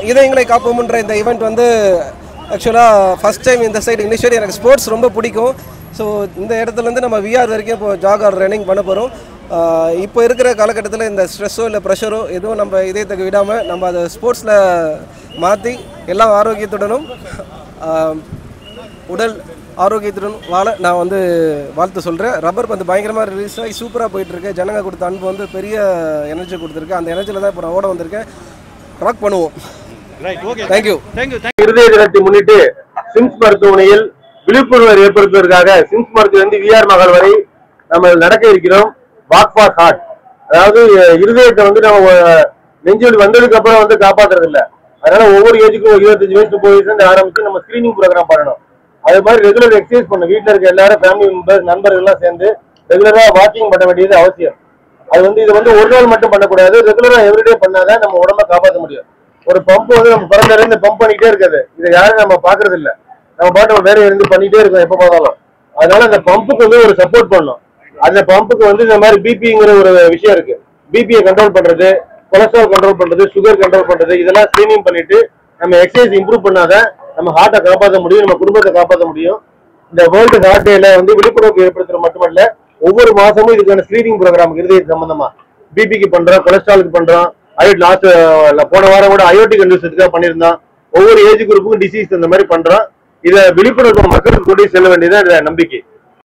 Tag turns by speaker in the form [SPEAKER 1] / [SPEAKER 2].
[SPEAKER 1] இதயங்களை காப்போம்ன்ற இந்த ஈவெண்ட் வந்து ஆக்சுவலாக ஃபஸ்ட் டைம் இந்த சைடு இனிஷியலி எனக்கு ஸ்போர்ட்ஸ் ரொம்ப பிடிக்கும் ஸோ இந்த இடத்துலேருந்து நம்ம விஆர் வரைக்கும் இப்போ ஜாக் ஆர் ரன்னிங் பண்ண போகிறோம் இப்போ இருக்கிற காலகட்டத்தில் இந்த ஸ்ட்ரெஸ்ஸோ இல்லை ப்ரெஷரோ எதுவும் நம்ம இதயத்துக்கு விடாமல் நம்ம அதை ஸ்போர்ட்ஸில் மாற்றி எல்லா ஆரோக்கியத்துடனும் ஆஹ், உடல் ஆரோக்கியத்துடன் வாழ நான் வந்து வாழ்த்து சொல்கிறேன் ரப்பர் பந்து பயங்கரமாக ரிலீஸ் ஆகி சூப்பராக போயிட்டுருக்கு ஜனங்க கொடுத்த அன்பு வந்து பெரிய எனர்ஜி கொடுத்துருக்கு அந்த எனர்ஜியில் தான் இப்போ நான் ஓட வந்திருக்கேன் ராக் பண்ணுவோம்
[SPEAKER 2] ரைட் ஓகே
[SPEAKER 1] தேங்க்யூ
[SPEAKER 2] தேங்க்யூ
[SPEAKER 3] இருதய தினத்தை முன்னிட்டு சிம்ஸ் மருத்துவமனையில் விழிப்புணர்வை ஏற்படுத்துவதற்காக சிம்ஸ் மருத்துவமனை விஆர் மகள் வரை நம்ம நடக்க இருக்கிறோம் வாக் ஃபார் ஹார்ட் அதாவது அஹ், இருதயத்தை வந்து நம்ம அஹ், நெஞ்சுவலி வந்ததுக்கு அப்புறம் வந்து காப்பாத்துறது இல்ல அதனால ஒவ்வொரு ஏஜுக்கும் ஒரு இருபத்தஞ்சு வயசு முப்பது வயசுல இருந்து ஆரம்பிச்சு நம்ம ஸ்கிரீனிங் ப்ரோக்ராம் பண்ணணும் அது மாதிரி ரெகுலர் எக்ஸசைஸ் பண்ணணும் வீட்டுல இருக்க எல்லாரும் ஃபேமிலி மெம்பர்ஸ் நண்பர்கள் எல்லாம் சேர்ந்து ரெகுலரா வாக்கிங் பண்ண வேண்டியது அவசியம் அது வந்து இது வந்து ஒரு நாள் மட்டும் பண்ணக்கூடாது ரெகுலரா எவ்ரிடே பண்ணாதான் நம்ம உடம்ப காப்பாற்ற முடியும் ஒரு பம்ப் வந்து நம்ம பிறந்த இருந்து பம்ப் பண்ணிட்டே இருக்காது இதை யாரும் நம்ம பாக்குறது இல்ல நம்ம பாட்டு நம்ம வேலையை இருந்து பண்ணிட்டே இருக்கோம் எப்ப பார்த்தாலும் அதனால அந்த பம்புக்கு வந்து ஒரு சப்போர்ட் பண்ணணும் அந்த பம்புக்கு வந்து இந்த மாதிரி பிபிங்கிற ஒரு விஷயம் இருக்கு பிபியை கண்ட்ரோல் பண்றது கொலஸ்ட்ரால் கண்ட்ரோல் பண்றது சுகர் கண்ட்ரோல் பண்றது இதெல்லாம் ஸ்கிரீனிங் பண்ணிட்டு நம்ம எக்ஸசைஸ் இம்ப்ரூவ் பண்ணாதான் நம்ம ஹார்ட்டை காப்பாற்ற முடியும் நம்ம குடும்பத்தை காப்பாற்ற முடியும் இந்த வேர்ல்டு ஹார்ட் டேல வந்து விழிப்புணர்வு ஏற்படுத்துறது மட்டுமல்ல ஒவ்வொரு மாசமும் இதுக்கான ஸ்கிரீனிங் ப்ரோக்ராம் இருதய சம்பந்தமா பிபிக்கு பண்றோம் கொலஸ்ட்ராலுக்கு பண்றோம் அயோட் லாஸ்ட் போன வாரம் கூட அயோட்டி கண்டிஷனுக்காக பண்ணியிருந்தோம் ஒவ்வொரு ஏஜ் குரூப்புக்கும் டிசீஸ் இந்த மாதிரி பண்றோம் இதை விழிப்புணர்வு மக்களுக்கு கொண்டு செல்ல வேண்டியது நம்பிக்கை